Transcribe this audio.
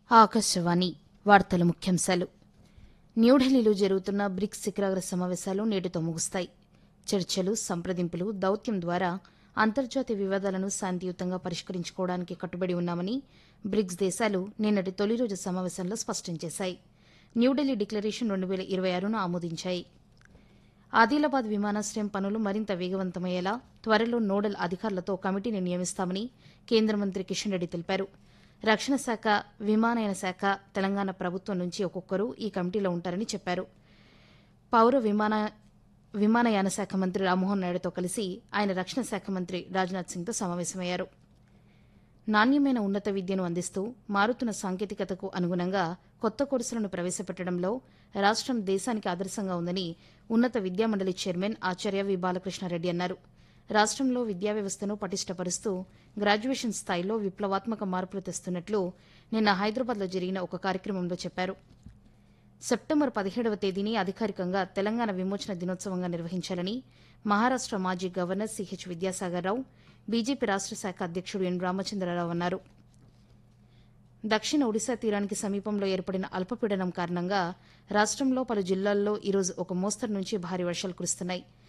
ఆకాశవాణి వార్తల ముఖ్యాంశాలు న్యూఢిల్లీలో జరుగుతున్న బ్రిక్స్ శిఖరాగ్ర సమావేశాలు నేటితో ముగుస్తాయి చర్చలు సంప్రదింపులు దౌత్యం ద్వారా అంతర్జాతీయ వివాదాలను శాంతియుతంగా పరిష్కరించుకోవడానికి కట్టుబడి ఉన్నామని బ్రిక్స్ దేశాలు నిన్నటి తొలి రోజు సమావేశంలో స్పష్టం చేశాయి న్యూఢిల్లీ డిక్లరేషన్ రెండు వేల ఇరవై ఆరును ఆమోదించాయి ఆదిలాబాద్ విమానాశ్రయం పనులు మరింత వేగవంతమయ్యేలా త్వరలో నోడల్ అధికారులతో కమిటీని నియమిస్తామని కేంద్ర మంత్రి కిషన్ రెడ్డి తెలిపారు రక్షణ శాఖ విమానయాన శాఖ తెలంగాణ ప్రభుత్వం నుంచి ఒక్కొక్కరు ఈ కమిటీలో ఉంటారని చెప్పారు పౌర విమాన విమానయాన శాఖ మంత్రి రామ్మోహన్ నాయుడుతో కలిసి ఆయన రక్షణ శాఖ మంత్రి రాజ్నాథ్ సింగ్తో సమావేశమయ్యారు నాణ్యమైన ఉన్నత విద్యను అందిస్తూ మారుతున్న సాంకేతికతకు అనుగుణంగా కొత్త కోర్సులను ప్రవేశపెట్టడంలో రాష్టం దేశానికి ఆదర్శంగా ఉందని ఉన్నత విద్యామండలి చైర్మన్ ఆచార్య వి బాలకృష్ణారెడ్డి అన్నారు రాష్టంలో విద్యా వ్యవస్థను పటిష్టపరుస్తూ గ్రాడ్యుయేషన్ స్థాయిలో విప్లవాత్మక మార్పులు తెస్తున్నట్లు నిన్న హైదరాబాద్లో జరిగిన ఒక కార్యక్రమంలో చెప్పారు సెప్టెంబర్ పదిహేడవ తేదీని అధికారికంగా తెలంగాణ విమోచన దినోత్సవంగా నిర్వహించాలని మహారాష్ట మాజీ గవర్నర్ సిహెచ్ విద్యాసాగర్రావు బీజేపీ రాష్ట శాఖ అధ్యక్షుడు ఎన్ రామచంద్రరావు అన్నారు దక్షిణ ఒడిశా తీరానికి సమీపంలో ఏర్పడిన అల్పపీడనం కారణంగా రాష్టంలో పలు జిల్లాల్లో ఈరోజు ఒక మోస్తరు నుంచి భారీ వర్షాలు కురుస్తున్నాయి